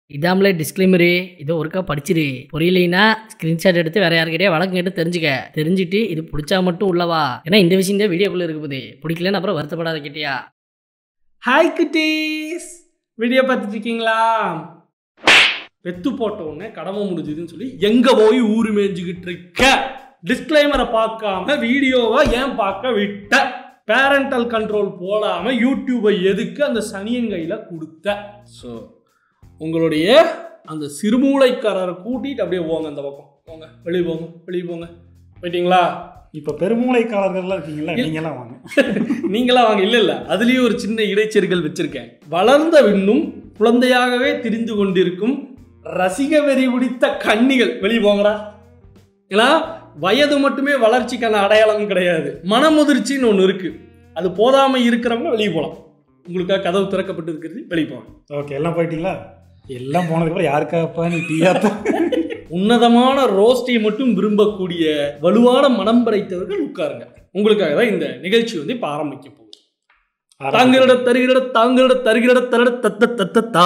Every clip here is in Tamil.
இதாமலே டிஸ்க்ளைமரு இதை ஒருக்கா படிச்சிரு புரியலைன்னா ஸ்க்ரீன்ஷாட் எடுத்து வேற யார்கிட்டயே வழக்கம் கேட்டு தெரிஞ்சுக்க தெரிஞ்சுட்டு இது பிடிச்சா மட்டும் உள்ளவா ஏன்னா இந்த விஷயம் தான் வீடியோக்குள்ளே இருக்குது பிடிக்கலன்னு அப்புறம் வருத்தப்படாத கேட்டியா ஹாய் குட்டீஸ் வீடியோ பார்த்துட்டு இருக்கீங்களா வெத்து போட்ட உடனே கடமை முடிஞ்சுதுன்னு சொல்லி எங்க போய் ஊரு மேய்ஞ்சுக்கிட்டு இருக்க டிஸ்க்ளைமரை பார்க்காம வீடியோவை ஏன் பார்க்க விட்ட பேரண்டல் கண்ட்ரோல் போடாம யூடியூபை எதுக்கு அந்த சனியங்கையில கொடுத்த ஸோ உங்களுடைய அந்த சிறுமூளைக்காரரை கூட்டிட்டு அப்படியே போங்க அந்த பக்கம் போங்க வெளியே போங்க வெளியே போங்க போயிட்டீங்களா இப்போ பெருமூளைக்காரர்கள்லாம் இருக்கீங்களா நீங்களாம் வாங்க நீங்களா வாங்க இல்ல இல்ல அதுலயும் ஒரு சின்ன இடைச்செருகல் வச்சிருக்கேன் வளர்ந்த விண்ணும் குழந்தையாகவே திரிந்து கொண்டிருக்கும் ரசிக வெறி பிடித்த கன்னிகள் வெளியே போங்கடா ஏன்னா வயது மட்டுமே வளர்ச்சிக்கான அடையாளம் கிடையாது மனமுதிர்ச்சின்னு ஒன்று இருக்கு அது போதாம இருக்கிறவங்க வெளியே போகலாம் உங்களுக்காக கதவு திறக்கப்பட்டு இருக்கிறது வெளியே போங்க ஓகே எல்லாம் போயிட்டீங்களா எல்லாம் போனதுக்கப்புறம் யாருக்காப்பா நீ டீயாத்த உன்னதமான ரோஸ்டை மட்டும் விரும்பக்கூடிய வலுவான மனம் படைத்தவர்கள் உட்காருங்க உங்களுக்காக தான் இந்த நிகழ்ச்சி வந்து இப்போ ஆரம்பிக்க போகுது தாங்களிட தருகிற தாங்களிட தருகிற தரட தத்த தத்த தா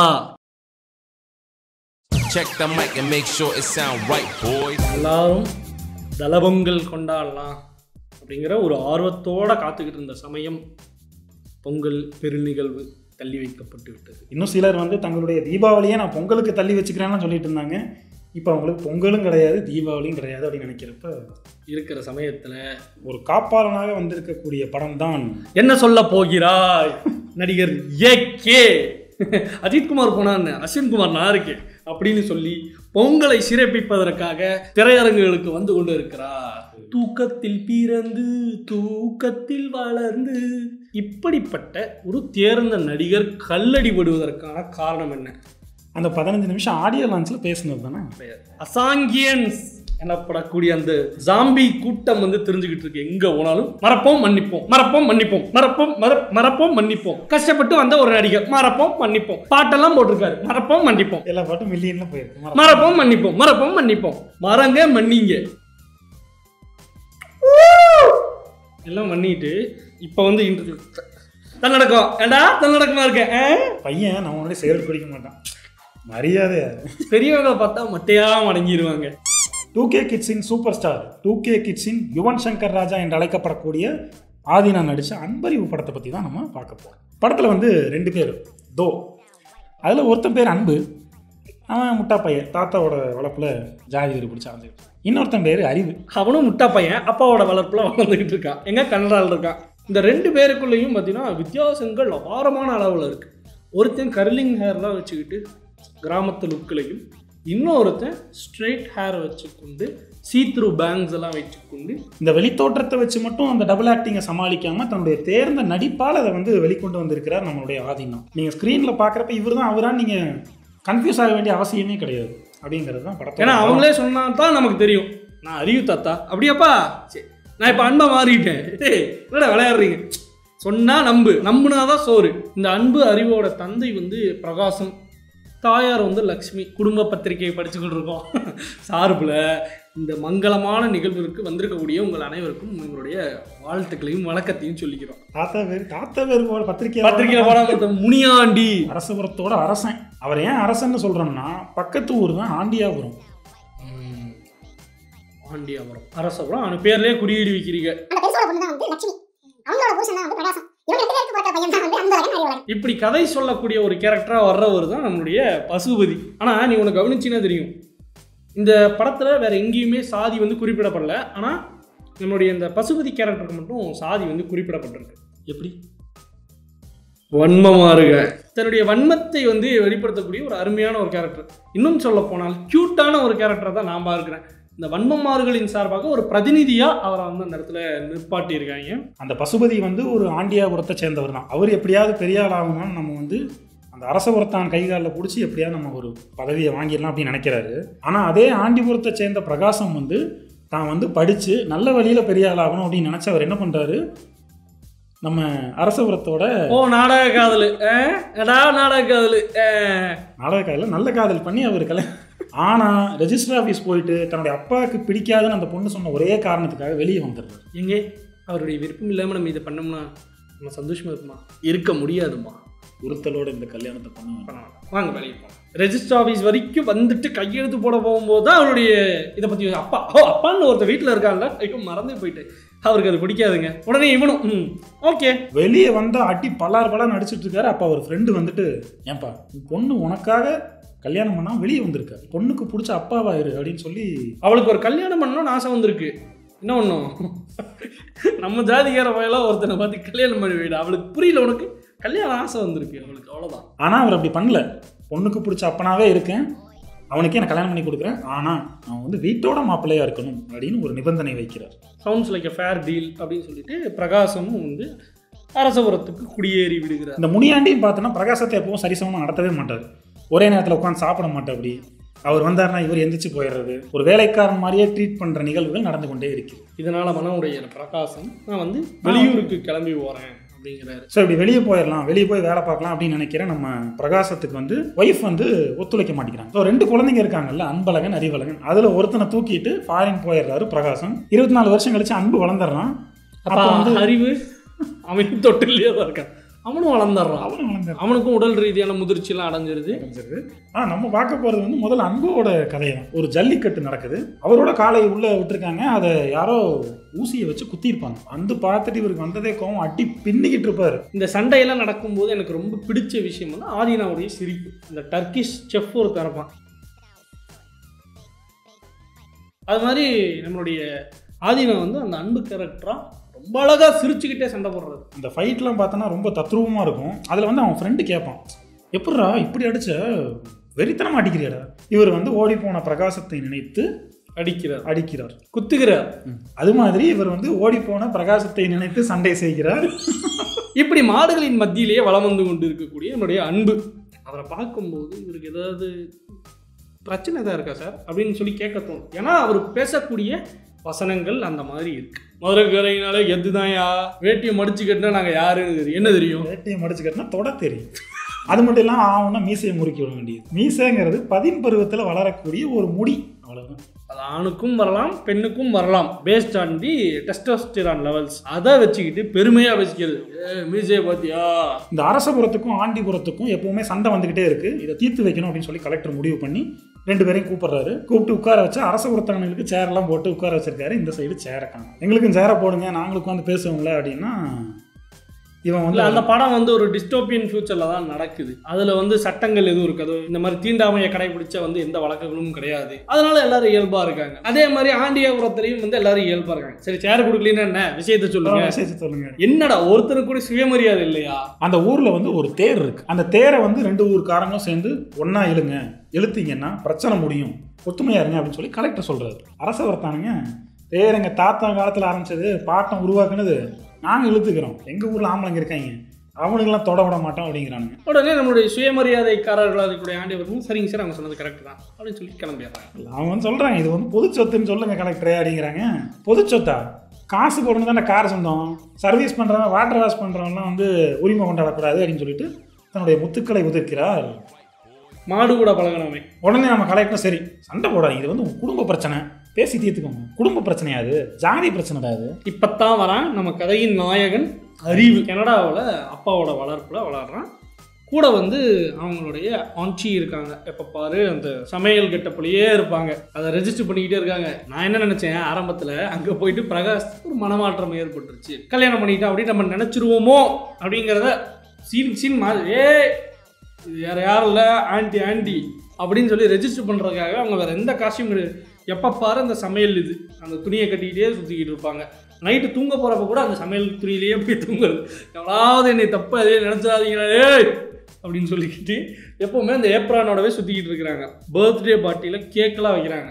Check the mic and make sure it sound right, boys. எல்லாரும் தலபங்கள் கொண்டாடலாம் அப்படிங்கிற ஒரு ஆர்வத்தோட காத்துக்கிட்டு இருந்த சமயம் பொங்கல் பெருநிகழ்வு தள்ளி வைக்கப்பட்டு விட்டது இன்னும் சிலர் வந்து தங்களுடைய தீபாவளியை நான் பொங்கலுக்கு தள்ளி வச்சுக்கிறேன்னு சொல்லிட்டு இருந்தாங்க இப்போ அவங்களுக்கு பொங்கலும் கிடையாது தீபாவளியும் கிடையாது அப்படின்னு நினைக்கிறப்ப இருக்கிற சமயத்துல ஒரு காப்பாளனாக வந்திருக்கக்கூடிய படம் தான் என்ன சொல்ல போகிறாய் நடிகர் ஏ கே அஜித்குமார் போனான்னு அஸ்வின்குமார் நான் இருக்கேன் அப்படின்னு சொல்லி பொங்கலை சிறப்பிப்பதற்காக திரையரங்குகளுக்கு வந்து கொண்டு இருக்கிறார் தூக்கத்தில் பிறந்து தூக்கத்தில் வளர்ந்து இப்படிப்பட்ட ஒரு தேர்ந்த நடிகர் கல்லடிபடுவதற்கான காரணம் என்ன அந்த பதினஞ்சு நிமிஷம் ஆடியோ லான்ச்சில் பேசுனது தானே அசாங்கியன்ஸ் எனப்படக்கூடிய அந்த ஜாம்பி கூட்டம் வந்து தெரிஞ்சுக்கிட்டு இருக்கு எங்க போனாலும் மறப்போம் மன்னிப்போம் மறப்போம் மன்னிப்போம் மறப்போம் மற மறப்போம் மன்னிப்போம் கஷ்டப்பட்டு வந்த ஒரு நடிகர் மறப்போம் மன்னிப்போம் பாட்டெல்லாம் போட்டிருக்காரு மறப்போம் மன்னிப்போம் எல்லா பாட்டும் மில்லியன்ல போயிருக்கு மறப்போம். மறப்போம் மன்னிப்போம் மறப்போம் மன்னிப்போம் மறங்க மன்னிங்க எல்லாம் பண்ணிட்டு இப்போ வந்து இன்டர்வியூ தன்னடக்கம் ஏண்டா தன்னடக்கமா இருக்கேன் ஆ? பையன் நம்ம முன்னாடி செயல் பிடிக்க மாட்டான் மரியாதையா பெரியவங்களை பார்த்தா மட்டையா மடங்கிடுவாங்க டூ கே கிட்ஸின் சூப்பர் ஸ்டார் டூ கே கிட்ஸின் யுவன் சங்கர் ராஜா என்று அழைக்கப்படக்கூடிய ஆதினா நடித்த அன்பறிவு படத்தை பற்றி தான் நம்ம பார்க்க போகிறோம் படத்தில் வந்து ரெண்டு பேர் தோ அதில் ஒருத்தன் பேர் அன்பு அவன் முட்டா பையன் தாத்தாவோட வளர்ப்பில் ஜாதி வெறி பிடிச்ச ஆளு இன்னொருத்தன் பேர் அறிவு அவனும் முட்டா பையன் அப்பாவோட வளர்ப்புல வளர்ந்துக்கிட்டு இருக்கான் எங்க கனடாவில் இருக்கான் இந்த ரெண்டு பேருக்குள்ளேயும் பார்த்தீங்கன்னா வித்தியாசங்கள் அபாரமான அளவில் இருக்கு ஒருத்தன் கர்லிங் ஹேர்லாம் வச்சுக்கிட்டு கிராமத்து லுக்கிலையும் இன்னொருத்தன் ஸ்ட்ரெயிட் ஹேர் வச்சுக்கொண்டு சீத்ரூ பேங்க்ஸ் எல்லாம் வச்சுக்கொண்டு இந்த வெளித்தோற்றத்தை வச்சு மட்டும் அந்த டபுள் ஆக்டிங்கை சமாளிக்காமல் தன்னுடைய தேர்ந்த நடிப்பால் அதை வந்து வெளிக்கொண்டு வந்திருக்கிறார் நம்மளுடைய ஆதினம் நீங்கள் ஸ்க்ரீனில் பார்க்குறப்ப இவர் தான் அவரான்னு நீங்கள் கன்ஃபியூஸ் ஆக வேண்டிய அவசியமே கிடையாது அப்படிங்கிறது தான் படத்தை ஏன்னா அவங்களே சொன்னா தான் நமக்கு தெரியும் நான் அறிவு தாத்தா அப்படியாப்பா சரி நான் இப்போ அன்பை மாறிட்டேன் டேய் என்னடா விளையாடுறீங்க சொன்னா நம்பு நம்புனாதான் சோறு இந்த அன்பு அறிவோட தந்தை வந்து பிரகாசம் தாயார் வந்து லக்ஷ்மி குடும்ப பத்திரிகையை படிச்சுக்கிட்டு இருக்கோம் சார்பில் இந்த மங்களமான நிகழ்விற்கு வந்திருக்கக்கூடிய உங்கள் அனைவருக்கும் உங்களுடைய வாழ்த்துக்களையும் வணக்கத்தையும் சொல்லிக்கிறோம் தாத்தா பேர் தாத்தா பேர் போல பத்திரிக்கை பத்திரிகையில் போடாம முனியாண்டி அரசபுரத்தோட அரசன் அவர் ஏன் அரசன்னு சொல்றோம்னா பக்கத்து ஊர் தான் ஆண்டியாபுரம் ம். ஆண்டியாபுரம் அரசபுரம் அவன் பேர்லயே குறியீடு வைக்கிறீங்க அந்த பெருசோட பொண்ணு தான் வந்து லட்சுமி அவங்களோட புருஷன் தான் வந்து பிரகாசம் இவங்க ரெண்டு பேருக்கு பிறக்க பையன் தான் வந்து அந்த வகை அறிவழகன் இப்படி கதை சொல்லக்கூடிய ஒரு கேரக்டராக வர்றவர் தான் நம்மளுடைய பசுபதி ஆனால் நீ உனக்கு கவனிச்சின்னா தெரியும் இந்த படத்தில் வேற எங்கேயுமே சாதி வந்து குறிப்பிடப்படல ஆனால் நம்மளுடைய இந்த பசுபதி கேரக்டருக்கு மட்டும் சாதி வந்து குறிப்பிடப்பட்டிருக்கு எப்படி வன்மமாறுக தன்னுடைய வன்மத்தை வந்து வெளிப்படுத்தக்கூடிய ஒரு அருமையான ஒரு கேரக்டர் இன்னும் சொல்ல போனால் க்யூட்டான ஒரு கேரக்டரை தான் நான் பார்க்குறேன் இந்த வன்மமாறுகளின் சார்பாக ஒரு பிரதிநிதியாக அவரை வந்து அந்த இடத்துல நிற்பாட்டியிருக்காங்க அந்த பசுபதி வந்து ஒரு ஆண்டியாபுரத்தை சேர்ந்தவர் தான் அவர் எப்படியாவது பெரிய ஆள் ஆகணும்னு நம்ம வந்து அந்த அரசபுரத்தான் கைகாலில் பிடிச்சி எப்படியாவது நம்ம ஒரு பதவியை வாங்கிடலாம் அப்படின்னு நினைக்கிறாரு ஆனால் அதே ஆண்டிபுரத்தை சேர்ந்த பிரகாசம் வந்து தான் வந்து படித்து நல்ல வழியில் பெரிய ஆள் ஆகணும் அப்படின்னு நினச்சி அவர் என்ன பண்ணுறாரு நம்ம அரசபுரத்தோட ஓ நாடக காதலு ஆ? எடா நாடக காதலு ஆ. நாடக காதலில் நல்ல காதல் பண்ணி அவர் கல்யாணம் ஆனால் ரெஜிஸ்டர் ஆஃபீஸ் போயிட்டு தன்னுடைய அப்பாவுக்கு பிடிக்காதுன்னு அந்த பொண்ணு சொன்ன ஒரே காரணத்துக்காக வெளியே வந்துடுறாரு எங்கே அவருடைய விருப்பம் இல்லாமல் நம்ம இதை பண்ணோம்னா நம்ம சந்தோஷமா இருக்குமா இருக்க முடியாதுமா உறுத்தலோட இந்த கல்யாணத்தை பண்ண வேண்டாம். பண்ண வேண்டாம். வாங்க வேலைக்கு போகலாம் ரெஜிஸ்டர் ஆஃபீஸ் வரைக்கும் வந்துட்டு கையெழுத்து போட போகும்போது தான் அவருடைய இதை பற்றி அப்பா ஓ அப்பான்னு ஒருத்தர் வீட்டில் இருக்காங்கல்ல ஐயோ மறந்தே போயிட்டு அவருக்கு அது பிடிக்காதுங்க உடனே இவனும் ம் ஓகே வெளியே வந்தா அடி பலார் பலார் நடிச்சிட்டு இருக்காரு அப்ப அவர் ஃப்ரெண்டு வந்துட்டு ஏன்பா உன் பொண்ணு உனக்காக கல்யாணம் பண்ணா வெளியே வந்திருக்கா பொண்ணுக்கு பிடிச்ச அப்பாவா இரு அப்படின்னு சொல்லி அவளுக்கு ஒரு கல்யாணம் பண்ணணும்னு ஆசை வந்திருக்கு என்ன ஒன்றும் நம்ம ஜாதிகார வயலாக ஒருத்தனை பார்த்து கல்யாணம் பண்ணி வைடா அவளுக்கு புரியல உனக்கு கல்யாணம் ஆசை வந்திருக்கு அவளுக்கு அவ்வளோதான் ஆனா அவர் அப்படி பண்ணல பொண்ணுக்கு பிடிச்ச அப்பனாவே இருக்கேன் அவனுக்கே நான் கல்யாணம் பண்ணி கொடுக்குறேன் ஆனா அவன் வந்து வீட்டோட மாப்பிள்ளையா இருக்கணும் அப்படின்னு ஒரு நிபந்தனை வைக்கிறார் sounds like a fair deal அப்படின்னு சொல்லிட்டு பிரகாசமும் வந்து அரசபுரத்துக்கு குடியேறி விடுகிறார் இந்த முனியாண்டியும் பார்த்தோன்னா பிரகாசத்தை எப்பவும் சரிசமமாக நடத்தவே மாட்டார் ஒரே நேரத்தில் உட்காந்து சாப்பிட மாட்டார் அப்படி அவர் வந்தாருன்னா இவர் எந்திரிச்சு போயிடுறது ஒரு வேலைக்காரன் மாதிரியே ட்ரீட் பண்ணுற நிகழ்வுகள் நடந்து கொண்டே இருக்கு இதனால மன உடைய பிரகாசம் நான் வந்து வெளியூருக்கு கிளம்பி போறேன் அப்படிங்கிறாரு ஸோ இப்படி வெளியே போயிடலாம் வெளியே போய் வேலை பார்க்கலாம் அப்படின்னு நினைக்கிற நம்ம பிரகாசத்துக்கு வந்து ஒய்ஃப் வந்து ஒத்துழைக்க மாட்டேங்கிறாங்க ஸோ ரெண்டு குழந்தைங்க இருக்காங்கல்ல அன்பழகன் அறிவழகன் அதில் ஒருத்தனை தூக்கிட்டு ஃபாரின் போயிடுறாரு பிரகாசம் இருபத்தி நாலு வருஷம் கழிச்சு அன்பு வளர்ந்துடுறான் அப்ப அப்போ வந்து அறிவு அவன் தொட்டிலேயே தான் இருக்கான் அவனும் வளர்ந்துடுறான் அவனும் வளர்ந்துடுறான் அவனுக்கும் உடல் ரீதியான முதிர்ச்சியெல்லாம் அடைஞ்சிருது தெரிஞ்சது ஆ நம்ம பார்க்க போகிறது வந்து முதல்ல அன்போட கதை தான் ஒரு ஜல்லிக்கட்டு நடக்குது அவரோட காலை உள்ளே விட்டுருக்காங்க அதை யாரோ ஊசியை வச்சு குத்திருப்பாங்க வந்து பார்த்துட்டு இவருக்கு வந்ததே கோவம் அடி பின்னிக்கிட்டு இருப்பாரு இந்த சண்டையெல்லாம் நடக்கும்போது எனக்கு ரொம்ப பிடிச்ச விஷயம் வந்து ஆதீனாவுடைய சிரிப்பு இந்த டர்க்கிஷ் செஃப் ஒரு தரப்பான் அது மாதிரி நம்மளுடைய ஆதீனா வந்து அந்த அன்பு கேரக்டரா ரொம்ப அழகா சிரிச்சுக்கிட்டே சண்டை போடுறது அந்த ஃபைட்லாம் பார்த்தோன்னா ரொம்ப தத்ரூபமாக இருக்கும் அதில் வந்து அவன் ஃப்ரெண்டு கேட்பான் எப்பட்றா இப்படி அடிச்ச வெறித்தனமா அடிக்கிறியாடா இவர் வந்து ஓடி போன பிரகாசத்தை நினைத்து அடிக்கிறார் அடிக்கிறார் குத்துகிறார் அது மாதிரி இவர் வந்து ஓடி போன பிரகாசத்தை நினைத்து சண்டை செய்கிறார் இப்படி மாடுகளின் மத்தியிலேயே வலம் வந்து கொண்டு இருக்கக்கூடிய என்னுடைய அன்பு அவரை பார்க்கும்போது இவருக்கு ஏதாவது பிரச்சனை தான் இருக்கா சார் அப்படின்னு சொல்லி கேட்க தோணும் ஏன்னா அவர் பேசக்கூடிய வசனங்கள் அந்த மாதிரி இருக்கு மதுரைக்கரையினால எதுதான்யா வேட்டியை மடிச்சு கட்டினா நாங்கள் யாருன்னு தெரியும் என்ன தெரியும் வேட்டையை மடிச்சுக்கிறதுனா தொட தெரியும் அது மட்டும் இல்லாமல் ஆகும்னா மீசையை முறுக்கி விட வேண்டியது மீசைங்கிறது பதின் பருவத்தில் வளரக்கூடிய ஒரு முடி அவ்வளோதான் அது ஆணுக்கும் வரலாம் பெண்ணுக்கும் வரலாம் based on the testosterone levels அதை வச்சுக்கிட்டு பெருமையாக வச்சுக்கிறது ஏ மீசையை பார்த்தியா இந்த அரசபுரத்துக்கும் ஆண்டிபுரத்துக்கும் எப்பவுமே சண்டை வந்துக்கிட்டே இருக்கு இதை தீர்த்து வைக்கணும் அப்படின்னு சொல்லி கலெக்டர் முடிவு பண்ணி ரெண்டு பேரையும் கூப்பிடுறாரு கூப்பிட்டு உட்கார வச்சு அரசபுரத்தவங்களுக்கு சேரெல்லாம் போட்டு உட்கார வச்சிருக்காரு இந்த சைடு சேரை காணும் எங்களுக்கும் சேரை போடுங்க நாங்களும் உட்காந்து பேசுவோங்களே அப்படின்னா இவன் இல்ல வந்து அந்த படம் வந்து ஒரு டிஸ்டோபியன் ஃபியூச்சர்ல தான் நடக்குது அதுல வந்து சட்டங்கள் எதுவும் இருக்காது இந்த மாதிரி தீண்டாமையை கடைபிடிச்ச வந்து எந்த வழக்குகளும் கிடையாது அதனால எல்லாரும் இயல்பா இருக்காங்க அதே மாதிரி ஆண்டியாபுரத்துலயும் வந்து எல்லாரும் இயல்பா இருக்காங்க சரி சேர் கொடுக்கலன்னா என்ன விஷயத்த சொல்லுங்க விசேஷம் சொல்லுங்க என்னடா ஒருத்தருக்கு கூட சுயமரியாதை இல்லையா அந்த ஊர்ல வந்து ஒரு தேர் இருக்கு அந்த தேரை வந்து ரெண்டு ஊர்க்காரங்களும் சேர்ந்து ஒண்ணா இழுங்க இழுத்தீங்கன்னா பிரச்சனை முடியும் ஒத்துமையா இருங்க அப்படின்னு சொல்லி கலெக்டர் சொல்றாரு அரசவர்த்தானுங்க தேர் எங்க தாத்தா காலத்துல ஆரம்பிச்சது பாட்டம் உருவாக்குனது நாங்க இழுத்துக்கிறோம் எங்க ஊர்ல ஆம்பளைங்க இருக்காங்க அவனுங்கெல்லாம் தொட விட மாட்டோம் அப்படிங்கிறானுங்க உடனே நம்மளுடைய சுயமரியாதைக்காரர்களாக இருக்கக்கூடிய ஆண்டியவர்களும் சரிங்க சார் அவங்க சொன்னது கரெக்ட் தான் அப்படின்னு சொல்லி கிளம்பிடுறாங்க அவங்க வந்து சொல்றாங்க இது வந்து பொது சொத்துன்னு சொல்லுங்க கலெக்டரே அப்படிங்கிறாங்க பொது சொத்தா காசு போடணும் தானே கார் சொந்தம் சர்வீஸ் பண்றவன் வாட்டர் வாஷ் பண்றவன்லாம் வந்து உரிமை கொண்டாடக்கூடாது அப்படின்னு சொல்லிட்டு தன்னுடைய முத்துக்களை உதிர்க்கிறார் மாடு கூட பழகணுமே உடனே நம்ம கலெக்டர் சரி சண்டை போடாது இது வந்து உங்க குடும்ப பிரச்சனை பேசி தீர்த்துக்கோங்க குடும்ப பிரச்சனையா அது ஜாதி பிரச்சனைடா அது இப்பத்தான் வரான் நம்ம கதையின் நாயகன் அறிவு கனடாவில் அப்பாவோட வளர்ப்புல வளர்றான் கூட வந்து அவங்களுடைய ஆன்ச்சி இருக்காங்க எப்போ பாரு அந்த சமையல் கெட்டப்புலையே இருப்பாங்க அதை ரெஜிஸ்டர் பண்ணிக்கிட்டே இருக்காங்க நான் என்ன நினச்சேன் ஆரம்பத்தில் அங்கே போயிட்டு பிரகாஷ் ஒரு மனமாற்றம் ஏற்பட்டுருச்சு கல்யாணம் பண்ணிட்டா அப்படின்னு நம்ம நினச்சிருவோமோ அப்படிங்கிறத சீன் சீன் மா ஏ இது வேற யாரும் இல்லை ஆன்டி ஆன்டி அப்படின்னு சொல்லி ரெஜிஸ்டர் பண்ணுறதுக்காக அவங்க வேற எந்த காஸ்டியூம் கிடையாது எப்போ பாரு அந்த சமையல் இது அந்த துணியை கட்டிக்கிட்டே சுற்றிக்கிட்டு இருப்பாங்க நைட்டு தூங்க போகிறப்ப கூட அந்த சமையல் துணியிலேயே போய் தூங்குறது எவ்வளவு என்னை தப்பு அதே நினச்சாதீங்களா ஏய் அப்படின்னு சொல்லிக்கிட்டு எப்போவுமே அந்த ஏப்ரானோடவே சுற்றிக்கிட்டு இருக்கிறாங்க பர்த்டே பார்ட்டியில் கேக்கெல்லாம் வைக்கிறாங்க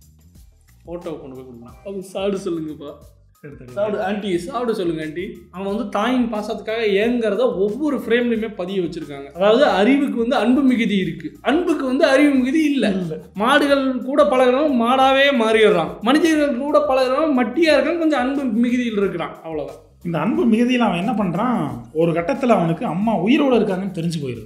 ஃபோட்டோ கொண்டு போய் கொடுக்கலாம் அது சாப்பிடு சொல்லுங்கப்பா சாப்பிடு ஆண்டி சாப்பிட சொல்லுங்க ஆண்டி அவன் வந்து தாயின் பாசத்துக்காக ஏங்குறத ஒவ்வொரு ஃப்ரேம்லையுமே பதிய வச்சிருக்காங்க அதாவது அறிவுக்கு வந்து அன்பு மிகுதி இருக்கு அன்புக்கு வந்து அறிவு மிகுதி இல்ல மாடுகள் கூட பழகிறவன் மாடாவே மாறிடுறான் மனிதர்கள் கூட பழகிறவன் மட்டியா இருக்கான் கொஞ்சம் அன்பு மிகுதியில் இருக்கிறான் அவ்வளவுதான் இந்த அன்பு மிகுதியில் அவன் என்ன பண்றான் ஒரு கட்டத்தில் அவனுக்கு அம்மா உயிரோடு இருக்காங்கன்னு தெரிஞ்சு போயிடுது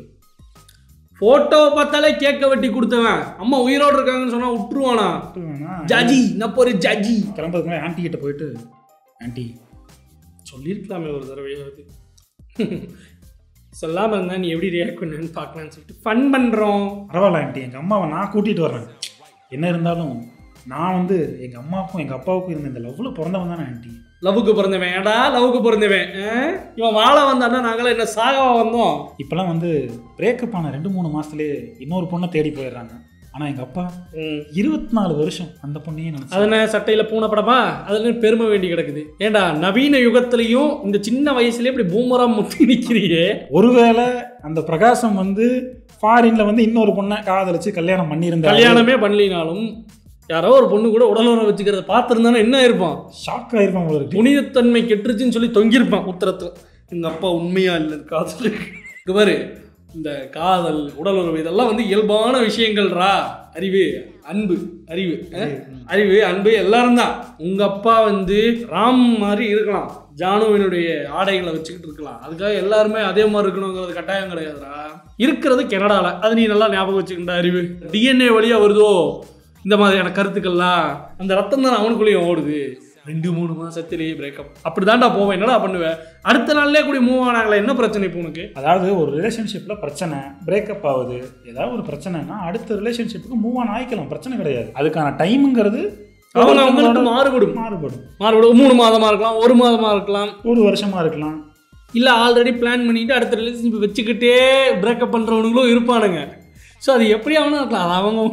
போட்டோவை பார்த்தாலே கேக்க வெட்டி கொடுத்தவன் அம்மா உயிரோடு இருக்காங்கன்னு சொன்னா விட்டுருவானா ஜாஜி நான் ஒரு ஜாஜி கிளம்புறதுக்கு முன்னாடி ஆன்ட்டி கிட்ட போயிட்டு ஆன்ட்டி சொல்லியிருக்கலாமே ஒரு தடவையாவது சொல்லாமல் இருந்தால் நீ எப்படி ரியாக்ட் பண்ணுன்னு பார்க்கலான்னு சொல்லிட்டு ஃபன் பண்ணுறோம் பரவாயில்ல ஆண்டி எங்கள் அம்மாவை நான் கூட்டிகிட்டு வர்றேன் என்ன இருந்தாலும் நான் வந்து எங்கள் அம்மாவுக்கும் எங்கள் அப்பாவுக்கும் இருந்த இந்த லவ்வில் பிறந்தவன் தானே ஆண்டி லவ்வுக்கு பிறந்தவன் ஏடா லவ்வுக்கு பிறந்தவன் ஆ? இவன் வாழ வந்தான்னா நாங்களாம் என்ன சாகவா வந்தோம் இப்போலாம் வந்து பிரேக்கப் ஆன ரெண்டு மூணு மாதத்துலேயே இன்னொரு பொண்ணை தேடி போயிடுறாங்க ஆனால் எங்கள் அப்பா ம் இருபத்தி நாலு வருஷம் அந்த பொண்ணையே நினச்சி அதன சட்டையில் பூனை படமா அதுல பெருமை வேண்டி கிடக்குது ஏண்டா நவீன யுகத்திலையும் இந்த சின்ன வயசுலயே இப்படி பூமரம் முத்தி நிக்கிறியே ஒருவேளை அந்த பிரகாசம் வந்து ஃபாரின்ல வந்து இன்னொரு பொண்ணை காதலிச்சு கல்யாணம் பண்ணியிருந்தா கல்யாணமே பண்ணலினாலும் யாரோ ஒரு பொண்ணு கூட உடலுறவு வச்சுக்கிறத பார்த்துருந்தானே என்ன இருப்பான் ஷாக் ஆயிருப்பான் போல இருக்கு புனிதத்தன்மை கெட்டுருச்சுன்னு சொல்லி தொங்கியிருப்பான் உத்தரத்துல எங்க அப்பா உண்மையா இல்லை காதல் இங்க பாரு இந்த காதல் உடலுறவு இதெல்லாம் வந்து இயல்பான விஷயங்கள்ரா அறிவு அன்பு அறிவு அஹ்? அறிவு அன்பு எல்லாரும் தான் உங்க அப்பா வந்து ராம் மாதிரி இருக்கலாம் ஜானுவினுடைய ஆடைகளை வச்சுக்கிட்டு இருக்கலாம் அதுக்காக எல்லாருமே அதே மாதிரி இருக்கணுங்கிறது கட்டாயம் கிடையாதுடா இருக்கிறது கனடால அது நீ நல்லா ஞாபகம் வச்சுக்கிட்ட அறிவு டிஎன்ஏ வழியா வருதோ இந்த மாதிரியான கருத்துக்கள்லாம் அந்த ரத்தம் தான் அவனுக்குள்ளேயும் ஓடுது ரெண்டு மூணு மாசத்திலேயே பிரேக்கப் அப்படிதான்டா போவேன் என்னடா பண்ணுவேன் அடுத்த நாள்லயே கூடி மூவ் ஆனாங்களே என்ன பிரச்சனை இப்போ உனக்கு அதாவது ஒரு ரிலேஷன்ஷிப்பில் பிரச்சனை பிரேக்கப் ஆகுது ஏதாவது ஒரு பிரச்சனைனா அடுத்த ரிலேஷன்ஷிப்புக்கு மூவ் ஆன் ஆயிக்கலாம் பிரச்சனை கிடையாது அதுக்கான டைமுங்கிறது அவங்க அவங்களுக்கு மாறுபடும் மாறுபடும் மாறுபடும் மூணு மாதமா இருக்கலாம் ஒரு மாதமா இருக்கலாம் ஒரு வருஷமா இருக்கலாம் இல்ல ஆல்ரெடி பிளான் பண்ணிட்டு அடுத்த ரிலேஷன்ஷிப் வச்சுக்கிட்டே பிரேக்கப் பண்றவனுங்களும் இருப்பானுங்க ஸோ அது எப்படி ஆகணும் இருக்கலாம் அது அவங்க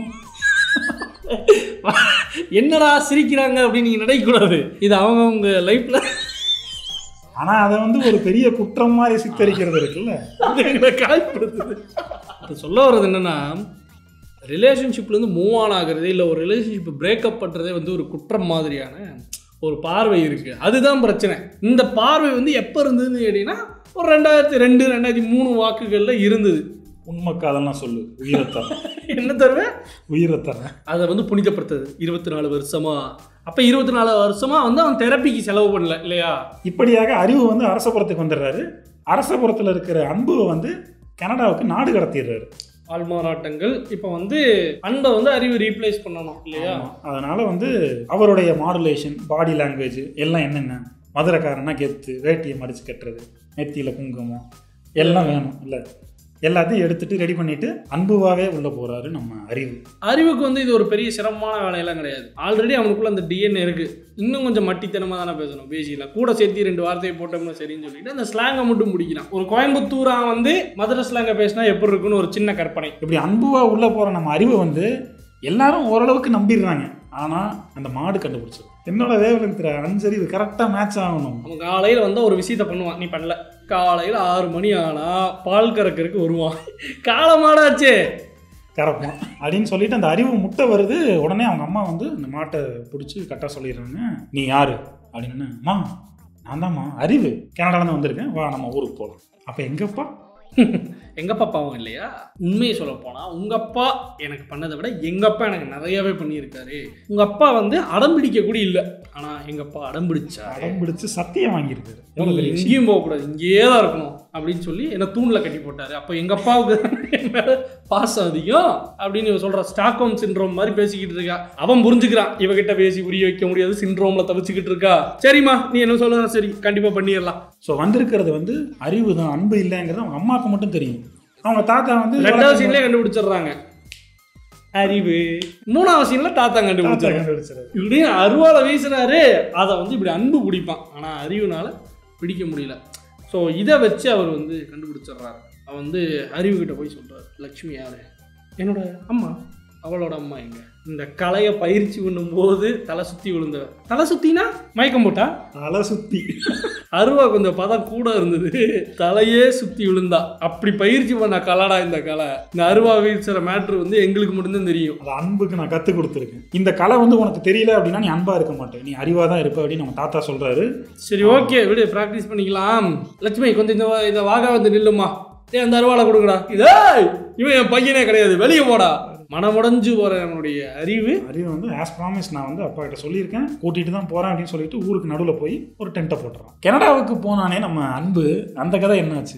என்னடா சிரிக்கிறாங்க அப்படின்னு நீங்க நினைக்கக்கூடாது இது அவங்கவுங்க லைஃப்ல ஆனா அதை வந்து ஒரு பெரிய குற்றம் மாதிரி சித்தரிக்கிறது இருக்குல்ல அது எங்களை காயப்படுத்துது அது சொல்ல வர்றது என்னன்னா ரிலேஷன்ஷிப்லேருந்து மூவ் ஆன் ஆகுறது இல்லை ஒரு ரிலேஷன்ஷிப் பிரேக்கப் பண்ணுறதே வந்து ஒரு குற்றம் மாதிரியான ஒரு பார்வை இருக்குது அதுதான் பிரச்சனை இந்த பார்வை வந்து எப்போ இருந்ததுன்னு கேட்டிங்கன்னா ஒரு ரெண்டாயிரத்தி ரெண்டு ரெண்டாயிரத்தி மூணு வாக்குகளில் இருந்தது உண்மை காதல்லாம் சொல்லு உயிரத்தர் என்ன தருவேன் உயிரத்தர் அதை வந்து புனிதப்படுத்துது இருபத்தி நாலு வருஷமா அப்போ இருபத்தி நாலு வருஷமா வந்து அவன் தெரப்பிக்கு செலவு பண்ணல இல்லையா இப்படியாக அறிவு வந்து அரசபுரத்துக்கு வந்துடுறாரு அரசபுரத்தில் இருக்கிற அன்புவை வந்து கனடாவுக்கு நாடு கடத்திடுறாரு ஆள்மாறாட்டங்கள் இப்போ வந்து அன்பை வந்து அறிவு ரீப்ளேஸ் பண்ணணும் இல்லையா அதனால வந்து அவருடைய மாடுலேஷன் பாடி லாங்குவேஜ் எல்லாம் என்னென்ன மதுரைக்காரனா கெத்து வேட்டியை மடிச்சு கட்டுறது நெத்தியில் குங்குமம் எல்லாம் வேணும் இல்லை எல்லாத்தையும் எடுத்துட்டு ரெடி பண்ணிட்டு அன்புவாவே உள்ள போறாரு நம்ம அறிவு அறிவுக்கு வந்து இது ஒரு பெரிய சிரமமான வேலையெல்லாம் கிடையாது ஆல்ரெடி அவனுக்குள்ள அந்த டிஎன்ஏ இருக்கு இன்னும் கொஞ்சம் மட்டித்தனமாக தானே பேசணும் பேசிக்கலாம் கூட சேர்த்து ரெண்டு வார்த்தையை போட்டோம்னா சரின்னு சொல்லிட்டு அந்த ஸ்லாங்கை மட்டும் முடிக்கலாம் ஒரு கோயம்புத்தூரா வந்து மதுரை ஸ்லாங்கை பேசினா எப்படி இருக்குன்னு ஒரு சின்ன கற்பனை இப்படி அன்புவா உள்ள போற நம்ம அறிவை வந்து எல்லாரும் ஓரளவுக்கு நம்பிடுறாங்க ஆனா அந்த மாடு கண்டுபிடிச்சது என்னோட வேவலங்கிற அஞ்சறிவு கரெக்டா மேட்ச் ஆகணும் அவன் காலையில் வந்து ஒரு விஷயத்தை பண்ணுவான் நீ பண்ணல காலையில் ஆறு மணி ஆனால் பால் கறக்கறதுக்கு வருவான் காலமாடாச்சே கறப்போம் அப்படின்னு சொல்லிட்டு அந்த அறிவு முட்டை வருது உடனே அவங்க அம்மா வந்து அந்த மாட்டை பிடிச்சி கட்ட சொல்லிடுறாங்க நீ யாரு அப்படின்னு அம்மா நான் தான்மா அறிவு கனடாலேருந்து வந்திருக்கேன் வா நம்ம ஊருக்கு போகலாம் அப்போ எங்கப்பா எங்க பாப்பாவும் இல்லையா உண்மையை சொல்ல போனா உங்க அப்பா எனக்கு பண்ணதை விட எங்க அப்பா எனக்கு நிறையவே பண்ணியிருக்காரு உங்க அப்பா வந்து அடம் பிடிக்க கூட இல்லை ஆனா எங்க அப்பா அடம் பிடிச்சாரு அடம் பிடிச்சு சத்தியம் வாங்கியிருக்காரு நீ எவ்வளவு பெரிய விஷயம். எங்கேயும் போகக்கூடாது இங்கேயே தான் இருக்கணும் அப்படின்னு சொல்லி என்னை தூணில் கட்டி போட்டாரு அப்போ எங்கள் அப்பாவுக்கு என் மேல பாசம் அதிகம் அப்படின்னு இவ சொல்ற ஸ்டாக்ஹோம் சிண்ட்ரோம் மாதிரி பேசிக்கிட்டு இருக்கா அவன் புரிஞ்சுக்கிறான் இவகிட்ட பேசி புரிய வைக்க முடியாது சிண்ட்ரோம்ல தவிச்சுக்கிட்டு இருக்கா சரிம்மா நீ என்ன சொல்லுங்க சரி கண்டிப்பாக பண்ணிடலாம் ஸோ வந்திருக்கிறது வந்து அறிவு தான் அன்பு இல்லைங்கிறது அவங்க அம்மாவுக்கு மட்டும் தெரியும் அவங்க தாத்தா வந்து ரெண்டாவது சீன்லேயே கண்டுபிடிச்சிடுறாங்க அறிவு மூணாவது சீன்ல தாத்தா தாத்தா கண்டுபிடிச்சாங்க கண்டுபிடிச்சிருக்காரு இப்படி அருவாளை வீசுறாரு அதை வந்து இப்படி அன்பு பிடிப்பான் ஆனால் அறிவுனால பிடிக்க முடியல ஸோ இதை வச்சு அவர் வந்து கண்டுபிடிச்சிடுறாரு அவன் வந்து அறிவுகிட்ட போய் சொல்றாரு லக்ஷ்மி யாரு என்னோட அம்மா அவளோட அம்மா எங்க இந்த கலையை பயிற்சி பண்ணும்போது தலை சுத்தி விழுந்தவ தலை சுத்தினா மயக்கம் போட்டா தலை சுத்தி அருவா கொஞ்சம் பதம் கூட இருந்தது தலையே சுத்தி விழுந்தா அப்படி பயிற்சி பண்ண கலடா இந்த கலை இந்த அருவா வீசுற மேட்ரு வந்து எங்களுக்கு மட்டும்தான் தெரியும் அது அன்புக்கு நான் கற்றுக் கொடுத்துருக்கேன் இந்த கலை வந்து உனக்கு தெரியல அப்படின்னா நீ அன்பா இருக்க மாட்டே நீ அறிவா தான் இருப்ப அப்படின்னு நம்ம தாத்தா சொல்றாரு சரி ஓகே விடு ப்ராக்டிஸ் பண்ணிக்கலாம் லட்சுமி கொஞ்சம் இந்த வா- இந்த வாகா வந்து நில்லுமா ஏய் அந்த அருவாளை கொடுங்கடா இதே இவன் என் பையனே கிடையாது வெளியே போடா மனமுடைஞ்சு போற நம்மளுடைய அறிவு அறிவு வந்து ஆஸ் ப்ராமிஸ் நான் வந்து அப்பா கிட்ட சொல்லியிருக்கேன் கூட்டிட்டு தான் போறேன் அப்படின்னு சொல்லிட்டு ஊருக்கு நடுவில் போய் ஒரு டென்ட்டை போட்டுறான் கனடாவுக்கு போனானே நம்ம அன்பு அந்த கதை என்னாச்சு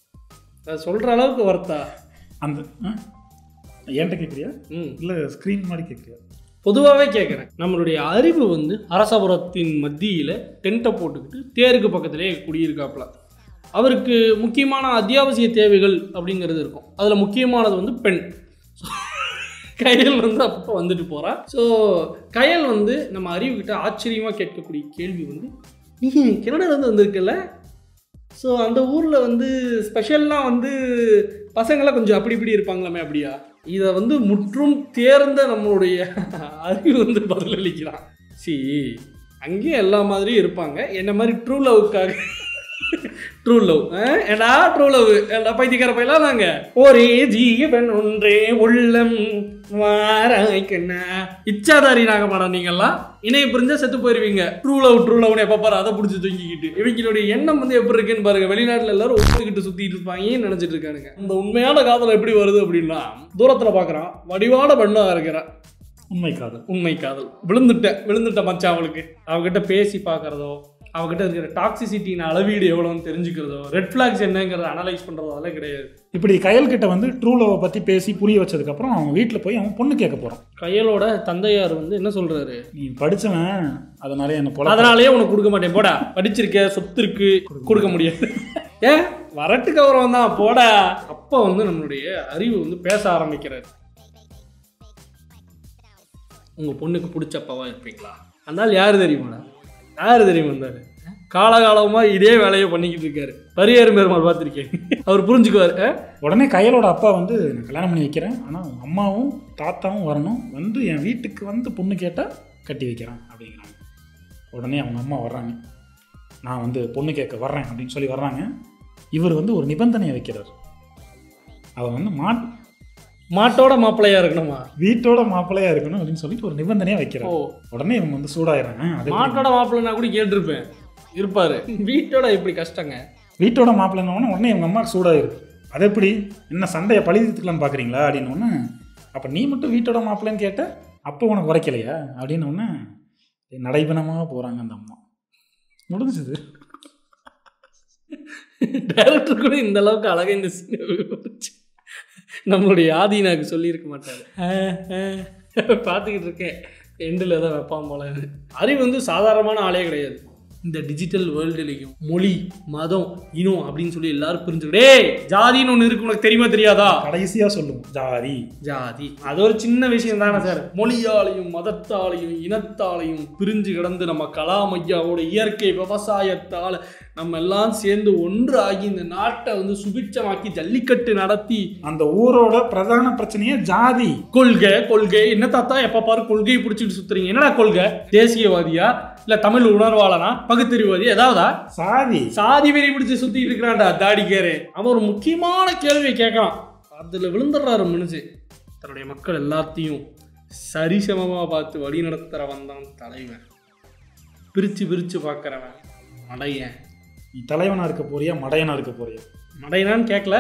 அது சொல்ற அளவுக்கு வருத்தா அந்த ஆ? என்கிட்ட கேட்குறியா ம் இல்லை ஸ்க்ரீன் மாதிரி கேட்குறியா பொதுவாகவே கேட்குறேன் நம்மளுடைய அறிவு வந்து அரசபுரத்தின் மத்தியில் டென்ட்டை போட்டுக்கிட்டு தேருக்கு பக்கத்திலே குடியிருக்காப்புல அவருக்கு முக்கியமான அத்தியாவசிய தேவைகள் அப்படிங்கிறது இருக்கும் அதில் முக்கியமானது வந்து பெண் கயல் வந்து அப்பப்போ வந்துட்டு போகிறா ஸோ கயல் வந்து நம்ம அறிவுக்கிட்ட ஆச்சரியமாக கேட்கக்கூடிய கேள்வி வந்து நீ கனடாலேருந்து வந்திருக்கல ஸோ அந்த ஊரில் வந்து ஸ்பெஷல்லாம் வந்து பசங்களாம் கொஞ்சம் அப்படி இப்படி இருப்பாங்களாமே அப்படியா இதை வந்து முற்றும் தேர்ந்த நம்மளுடைய அறிவு வந்து பதிலளிக்கிறான் சி அங்கேயும் எல்லா மாதிரியும் இருப்பாங்க என்ன மாதிரி ட்ரூ லவ்க்காக ட்ரூ லவ் ஏடா ட்ரூ லவ் ஏடா பைத்தியக்கார பையலாம் நாங்க ஒரே ஜீவன் ஒன்றே உள்ளம் வாராய்க்கண்ணா இச்சாதாரி நாங்க மேடம் நீங்கெல்லாம் இணைய புரிஞ்சா செத்து போயிருவீங்க ட்ரூ லவ் ட்ரூ லவ்னு எப்ப பாரு அதை பிடிச்சி தூங்கிக்கிட்டு இவங்களுடைய எண்ணம் வந்து எப்படி இருக்குன்னு பாருங்க வெளிநாட்டுல எல்லாரும் ஒப்புக்கிட்டு சுத்திட்டு இருப்பாங்கன்னு நினைச்சிட்டு இருக்கானுங்க இந்த உண்மையான காதல் எப்படி வருது அப்படின்னா தூரத்துல பாக்குறான் வடிவான பெண்ணா இருக்கிறான் உண்மை காதல் உண்மை காதல் விழுந்துட்டேன் விழுந்துட்ட மச்சான் அவளுக்கு அவகிட்ட பேசி பார்க்கறதோ அவகிட்ட இருக்கிற டாக்ஸிசிட்டியின் அளவீடு எவ்வளோன்னு தெரிஞ்சுக்கிறதோ ரெட் ஃபிளாக்ஸ் என்னங்கிறத அனலைஸ் பண்ணுறதோ அதெல்லாம் கிடையாது இப்படி கயல் கிட்ட வந்து ட்ரூ லவ் பற்றி பேசி புரிய வச்சதுக்கப்புறம் அவன் வீட்டில் போய் அவன் பொண்ணு கேட்க போகிறான் கையலோட தந்தையார் வந்து என்ன சொல்றாரு நீ படிச்சவன் அதனால என்ன போல அதனாலேயே உனக்கு கொடுக்க மாட்டேன் போடா படிச்சிருக்க சொத்து இருக்கு கொடுக்க முடியாது ஏன் வரட்டு கௌரவம் தான் போடா அப்போ வந்து நம்மளுடைய அறிவு வந்து பேச ஆரம்பிக்கிறாரு உங்க பொண்ணுக்கு பிடிச்ச அப்பாவா இருப்பீங்களா அந்த ஆள் யாரு தெரியுமாடா யாரு தெரியுமா இருந்தாரு காலகாலமா இதே வேலையை பண்ணிக்கிட்டு இருக்காரு பரியாறு பெருமாள் பார்த்துருக்கேன் அவர் புரிஞ்சுக்குவார் ஆ? உடனே கையலோட அப்பா வந்து நான் கல்யாணம் பண்ணி வைக்கிறேன் ஆனால் அம்மாவும் தாத்தாவும் வரணும் வந்து என் வீட்டுக்கு வந்து பொண்ணு கேட்டால் கட்டி வைக்கிறேன் அப்படிங்கிறாங்க உடனே அவங்க அம்மா வர்றாங்க நான் வந்து பொண்ணு கேட்க வர்றேன் அப்படின்னு சொல்லி வர்றாங்க இவர் வந்து ஒரு நிபந்தனையை வைக்கிறார் அவன் வந்து மாட் மாட்டோட மாப்பிள்ளையா இருக்கணுமா வீட்டோட மாப்பிள்ளையா இருக்கணும் அப்படின்னு சொல்லிட்டு ஒரு நிபந்தனையை வைக்கிறார் ஓ உடனே இவங்க வந்து சூடாயிடுறாங்க அது எப்படி? மாட்டோட மாப்பிள்ளைனா கூட கேட்டிருப்பேன் இருப்பாரு வீட்டோட இப்படி கஷ்டங்க வீட்டோட மாப்பிள்ளைன்னு உடனே இவங்க அம்மாவுக்கு சூடாயிருது அது எப்படி என்ன சண்டையை பழித்துக்கலாம்னு பார்க்குறீங்களா அப்படின்னு ஒன்று அப்போ நீ மட்டும் வீட்டோட மாப்பிள்ளைன்னு கேட்ட அப்போ உனக்கு உரைக்கலையா அப்படின்னு ஒன்று நடைபெணமாக போகிறாங்க அந்த அம்மா முடிஞ்சது டைரக்டர் கூட இந்த அளவுக்கு அழகா இந்த scene விவரிச்சு நம்மளுடைய ஆதீனாக்கு சொல்லியிருக்க மாட்டாரு பார்த்துக்கிட்டு இருக்கேன் எண்டில் தான் வைப்பான் போல அறிவு வந்து சாதாரணமான ஆளே கிடையாது இந்த டிஜிட்டல் வேர்ல்டுலையும் மொழி மதம் இனம் அப்படின்னு சொல்லி எல்லாரும் புரிஞ்சுக்கிட்டே ஜாதின்னு ஒன்று இருக்கு உனக்கு தெரியுமா தெரியாதா கடைசியாக சொல்லுவோம் ஜாதி ஜாதி அது ஒரு சின்ன விஷயம் தானே சார் மொழியாலையும் மதத்தாலையும் இனத்தாலையும் பிரிஞ்சு கிடந்து நம்ம கலாம் ஐயாவோட இயற்கை விவசாயத்தால் நம்ம எல்லாம் சேர்ந்து ஒன்று ஆகி இந்த நாட்டை வந்து சுபிட்சமாக்கி ஜல்லிக்கட்டு நடத்தி அந்த ஊரோட பிரதான பிரச்சனையே ஜாதி கொள்கை கொள்கை என்ன தாத்தா எப்ப பாரு கொள்கையை பிடிச்சிட்டு சுத்துறீங்க என்னடா கொள்கை தேசியவாதியா இல்ல தமிழ் உணர்வாளனா பகுத்தறிவாதி ஏதாவதா சாதி சாதி வெறி பிடிச்சு சுத்திட்டு இருக்கிறான்டா தாடிக்காரே அவன் ஒரு முக்கியமான கேள்வியை கேட்கறான் அதுல விழுந்துடுறாரு மனுஷன் தன்னுடைய மக்கள் எல்லாத்தையும் சரிசமமா பார்த்து வழி நடத்துறவன் தான் தலைவன் பிரிச்சு பிரிச்சு பார்க்கறவன் மடையன் நீ தலைவனா இருக்க போறியா மடையனா இருக்க போறியா மடையனான்னு கேட்கல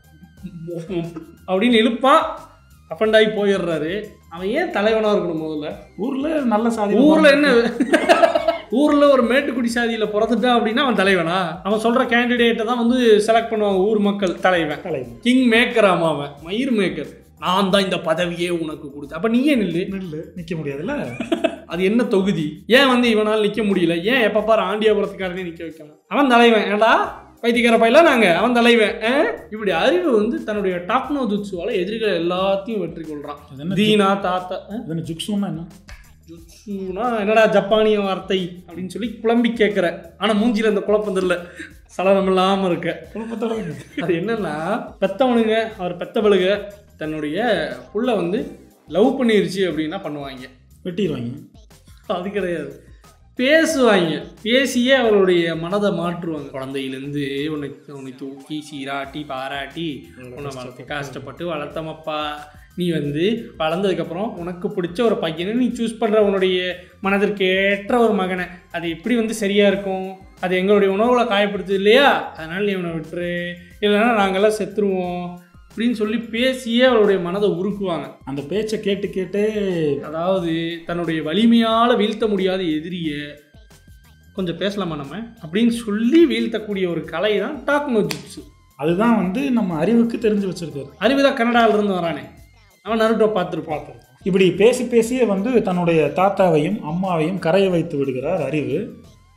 அப்படின்னு இழுப்பான் அஃபண்டாகி போயிடுறாரு அவன் ஏன் தலைவனா இருக்கணும் முதல்ல ஊர்ல நல்ல சாதி ஊர்ல என்ன ஊர்ல ஒரு மேட்டுக்குடி சாதியில பிறந்துட்டான் அப்படின்னா அவன் தலைவனா அவன் சொல்ற கேண்டிடேட்டை தான் வந்து செலக்ட் பண்ணுவாங்க ஊர் மக்கள் தலைவன் தலைவன் கிங் மேக்கர் ஆமா அவன் மயிர் மேக்கர் நான் தான் இந்த பதவியே உனக்கு கொடுத்தேன் அப்ப நீயே நில்லு நெல்லு நிக்க முடியாதுல்ல அது என்ன தொகுதி ஏன் வந்து இவனால் நிக்க முடியல ஏன் எப்ப பாரு ஆண்டியாபுரத்துக்காரனே நிக்க வைக்கலாம் அவன் தலைவன் ஏடா வைத்தியக்கார பையில நாங்க அவன் தலைவன் ஆ? இப்படி அறிவு வந்து தன்னுடைய டாப்னோ ஜுட்சுவால எதிரிகள் எல்லாத்தையும் வெற்றி கொள்றான் அது என்ன தீனா தாத்தா ஆ? அது என்ன ஜுக்ஸுன்னா என்ன ஜுட்சுனா என்னடா ஜப்பானிய வார்த்தை அப்படின்னு சொல்லி குழம்பி கேட்குற ஆனா மூஞ்சில அந்த குழப்பம் தெரியல சலனம் இல்லாம இருக்க குழப்பத்தோட இருக்கு. அது என்னன்னா பெத்தவனுங்க அவர் பெத்தவளுக தன்னுடைய புள்ள வந்து லவ் பண்ணிருச்சு அப்படின்னா பண்ணுவாங்க வெட்டிடுவாங்க அது கிடையாது பேசுவாங்க பேசியே அவருடைய மனதை மாற்றுவாங்க குழந்தையிலேருந்து உன்னை உன்னை தூக்கி சீராட்டி பாராட்டி உன்னை வளர்த்து கஷ்டப்பட்டு வளர்த்தமப்பா நீ வந்து வளர்ந்ததுக்கப்புறம் உனக்கு பிடிச்ச ஒரு பையனை நீ சூஸ் பண்ணுற உன்னுடைய மனதிற்கு ஏற்ற ஒரு மகனை அது எப்படி வந்து சரியாக இருக்கும் அது எங்களுடைய உணவுகளை காயப்படுத்துது இல்லையா அதனால் நீ அவனை விட்டுரு இல்லைன்னா நாங்கள்லாம் செத்துருவோம் அப்படின்னு சொல்லி பேசியே அவருடைய மனதை உருக்குவாங்க அந்த பேச்சை கேட்டு கேட்டே அதாவது தன்னுடைய வலிமையால் வீழ்த்த முடியாத எதிரியை கொஞ்சம் பேசலாமா நம்ம அப்படின்னு சொல்லி வீழ்த்தக்கூடிய ஒரு கலை தான் டாக்னோ ஜுட்ஸு அதுதான் வந்து நம்ம அறிவுக்கு தெரிஞ்சு வச்சிருக்காரு அறிவுதான் கனடால இருந்து வரானே அவன் நருட்டோ பார்த்துருப்பான் இப்படி பேசி பேசியே வந்து தன்னுடைய தாத்தாவையும் அம்மாவையும் கரைய வைத்து விடுகிறார் அறிவு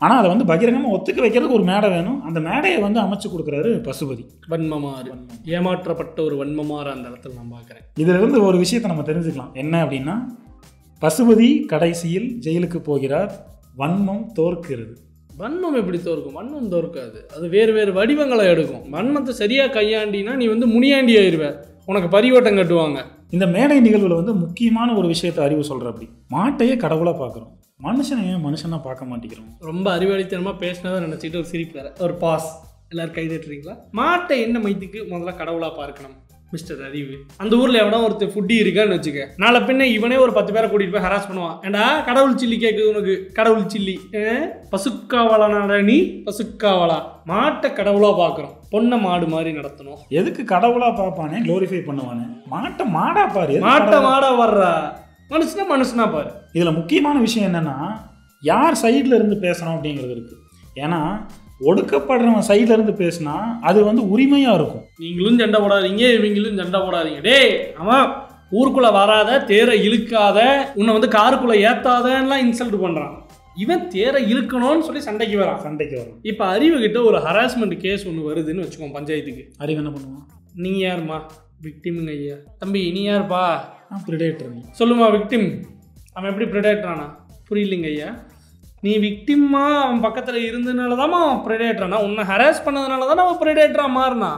ஆனால் அதை வந்து பகிரங்கமாக ஒத்துக்க வைக்கிறதுக்கு ஒரு மேடை வேணும் அந்த மேடையை வந்து அமைச்சு கொடுக்குறாரு பசுபதி வன்மமாறு ஏமாற்றப்பட்ட ஒரு வன்மமாறு அந்த இடத்துல நான் பார்க்குறேன் இதுல இருந்து ஒரு விஷயத்தை நம்ம தெரிஞ்சுக்கலாம் என்ன அப்படின்னா பசுபதி கடைசியில் ஜெயிலுக்கு போகிறார் வன்மம் தோற்கிறது வன்மம் எப்படி தோற்கும் வன்மம் தோற்காது அது வேறு வேறு வடிவங்களை எடுக்கும் வன்மத்தை சரியாக கையாண்டினா நீ வந்து முனியாண்டி ஆயிடுவ உனக்கு பரிவட்டம் கட்டுவாங்க இந்த மேடை நிகழ்வில் வந்து முக்கியமான ஒரு விஷயத்தை அறிவு சொல்ற அப்படி மாட்டையே கடவுளாக பார்க்குறோம் மனுஷனை ஏன் மனுஷனா பார்க்க மாட்டேங்கிறோம் ரொம்ப அறிவாளித்தனமாக பேசினதை நினச்சிட்டு ஒரு சிரிப்பு வேற ஒரு பாஸ் எல்லாரும் கை தட்டுறீங்களா மாட்டை என்ன மைத்துக்கு முதல்ல கடவுளாக பார்க்கணும் மிஸ்டர் அறிவு அந்த ஊரில் எவனோ ஒருத்தர் ஃபுட்டி இருக்கான்னு வச்சுக்க நாளை பின்ன இவனே ஒரு பத்து பேரை கூட்டிகிட்டு போய் ஹராஸ் பண்ணுவான் ஏண்டா கடவுள் சில்லி கேட்குது உனக்கு கடவுள் சில்லி பசுக்காவலானாடா நீ பசுக்காவலா மாட்டை கடவுளாக பார்க்குறோம் பொண்ணை மாடு மாதிரி நடத்தணும் எதுக்கு கடவுளாக பார்ப்பானே க்ளோரிஃபை பண்ணுவானே மாட்டை மாடா பாரு எதுக்கு மாட்டை கடவுளா- மாடா வர்றா மனுஷனா மனுஷனா பாரு இதில் முக்கியமான விஷயம் என்னன்னா யார் சைடில் இருந்து பேசுகிறோம் அப்படிங்கிறது இருக்கு ஏன்னா ஒடுக்கப்படுறவன் சைடில் இருந்து பேசினா அது வந்து உரிமையாக இருக்கும் நீங்களும் சண்டை போடாதீங்க இவங்களும் சண்டை போடாதீங்க டேய் அவன் ஊருக்குள்ள வராத தேரை இழுக்காத உன்னை வந்து காருக்குள்ள ஏத்தாதன்னுலாம் இன்சல்ட் பண்றான் இவன் தேரை இழுக்கணும்னு சொல்லி சண்டைக்கு வரான் சண்டைக்கு வரும் இப்போ அறிவு கிட்ட ஒரு ஹராஸ்மெண்ட் கேஸ் ஒன்று வருதுன்னு வச்சுக்கோங்க பஞ்சாயத்துக்கு அறிவு என்ன பண்ணுவான் நீ யாருமா விக்டிமுங்க ஐயா தம்பி நீ யாருப்பா நான் ப்ரிடேட்டர் சொல்லுமா விக்டிம் அவன் எப்படி ப்ரிடேட்டரானா புரியலைங்க ஐயா நீ விக்டிம்மா அவன் பக்கத்தில் இருந்ததுனால தான் அவன் ப்ரிடேட்டரானா உன்னை ஹராஸ் பண்ணதுனால தானே அவன் ப்ரிடேட்டராக மாறினான்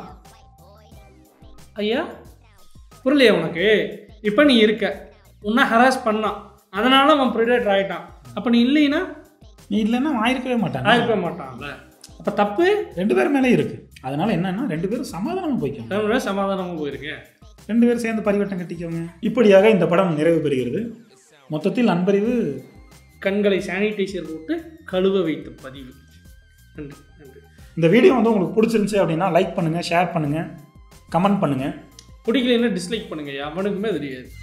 ஐயா புரியலையா உனக்கு இப்போ நீ இருக்க உன்னை ஹராஸ் பண்ணான் அதனால அவன் ப்ரிடேட்டர் ஆயிட்டான் அப்போ நீ இல்லைன்னா நீ இல்லைன்னா ஆயிருக்கவே மாட்டாங்க ஆயிருக்க மாட்டான்ல அப்போ தப்பு ரெண்டு பேர் மேலே இருக்கு அதனால என்னன்னா ரெண்டு பேரும் சமாதானமாக போய்க்கணும் அதனால சமாதானமாக போயிருக்கேன் ரெண்டு பேரும் சேர்ந்து பரிவட்டம் கட்டிக்கோங்க இப்படியாக இந்த படம் நிறைவு பெறுகிறது மொத்தத்தில் அன்பறிவு கண்களை சானிடைசர் போட்டு கழுவ வைத்த பதிவு நன்றி நன்றி இந்த வீடியோ வந்து உங்களுக்கு பிடிச்சிருந்துச்சு அப்படின்னா லைக் பண்ணுங்கள் ஷேர் பண்ணுங்கள் கமெண்ட் பண்ணுங்கள் பிடிக்கலைன்னா டிஸ்லைக் பண்ணுங்க அவனுக்குமே தெரியாது